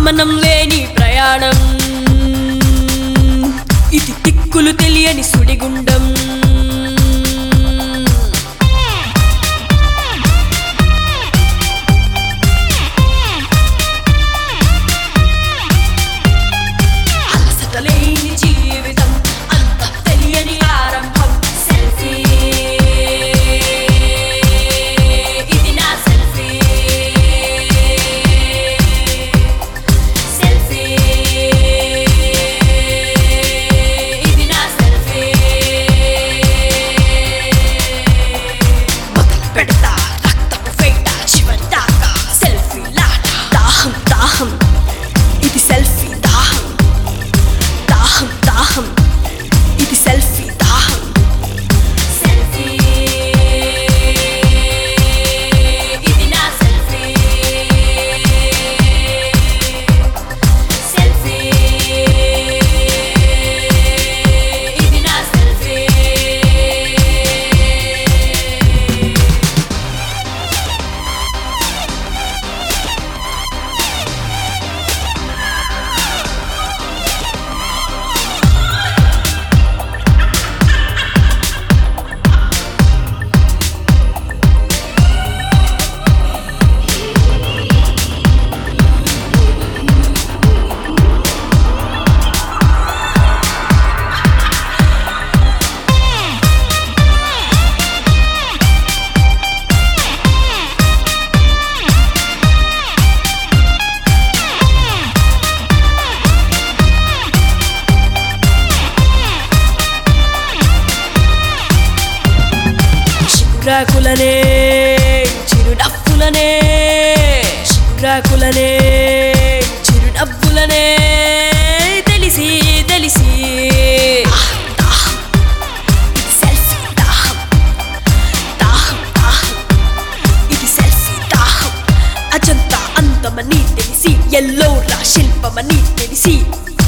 గమనం లేని ప్రయాణం ఇది దిక్కులు తెలియని సుడిగుండం అలసట లేని జీవితం అంత తెలియని ఆరంభం సెల్ఫీ ఇది నా సెల్ఫీ సెల్ఫీ ఇది నా సెల్ఫీ మొదలు పెడతా రక్తపు ఫేట చివరి దాకా సెల్ఫీ లాట దాహం దాహం ఇది సెల్ఫీ దాహం దాహం దాహం ఇది సెల్ఫీ దాహం సెల్ఫీ ఇది నా సెల్ఫీ సెల్ఫీ ఇది నా సెల్ఫీ చిగురాకులనే చిరునవ్వులనే చిగురాకులనే చిరునవ్వులనే తెలిసి తెలిసి దాహం, ఇది సెల్ఫీ దాహం. దాహం, దాహం, ఇది సెల్ఫీ దాహం. అజంతా అందమని తెలిసి ఎల్లోరా శిల్పమని తెలిసి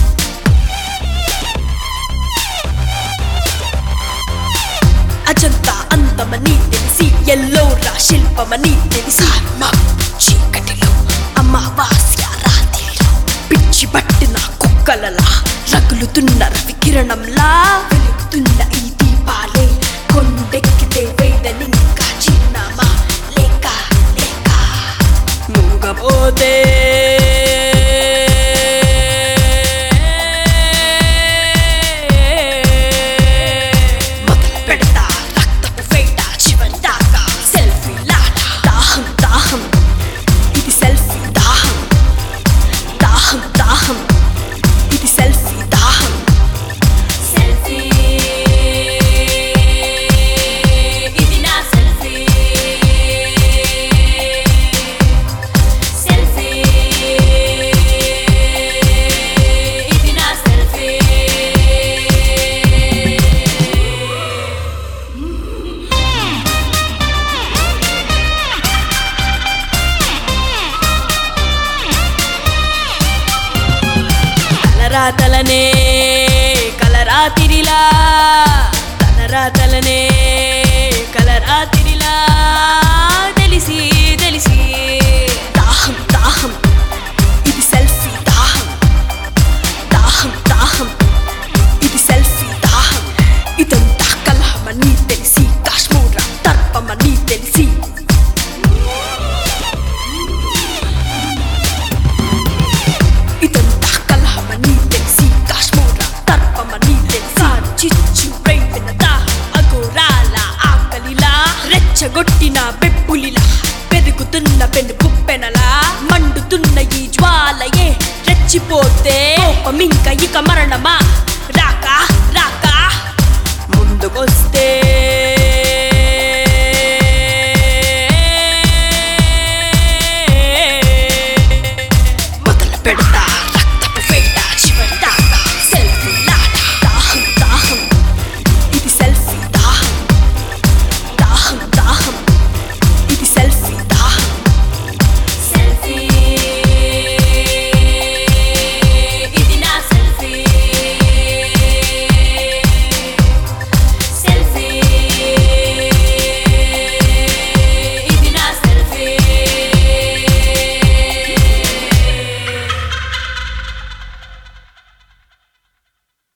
అజంతా అందమని తెలిసి ఎల్లోరా శిల్పమని తెలిసి మా చీకటిలో అమావాస్య రాత్రిలో పిచ్చి పట్టిన కుక్కలలా రగులుతున్న రవి కిరణంలా వెలుగుతున్న ఈ దీపాలే కొండెక్కితే వేదనింకా చిరునామా లేక లేక మూగపోతే మొదలు పెడతా రక్తపు ఫేట చివరి దాకా సెల్ఫీ లాట దాహం దాహం ఇది సెల్ఫీ దాహం దాహం దాహం ఇది సెల్ఫీ దాహం సెల్ఫీ ఇది నా సెల్ఫీ సెల్ఫీ ఇది నా సెల్ఫీ తలరాతలనే కలరాతిరిలా తలరాతలనే కలరాతిరిలా తెలిసి తెలిసి దాహం దాహం ఇది సెల్ఫీ దాహం దాహం దాహం ఇది సెల్ఫీ దాహం ఇదంతా కలహమని తెలిసి కాశ్మూర తర్పమని తెలిసి ఇదంతా కలహమని తెలిసి కాశ్మూర తర్పమని తెలిసి చిచ్చు రేపిన దాహం అఘోరాల ఆకలిలా రెచ్చగొట్టిన బెప్పులిలా పెరుగుతున్న పెను కుప్పెనలా మండుతున్న ఈ జ్వాలయే రెచ్చిపోతే కోపమింక ఇక మరణమా రాక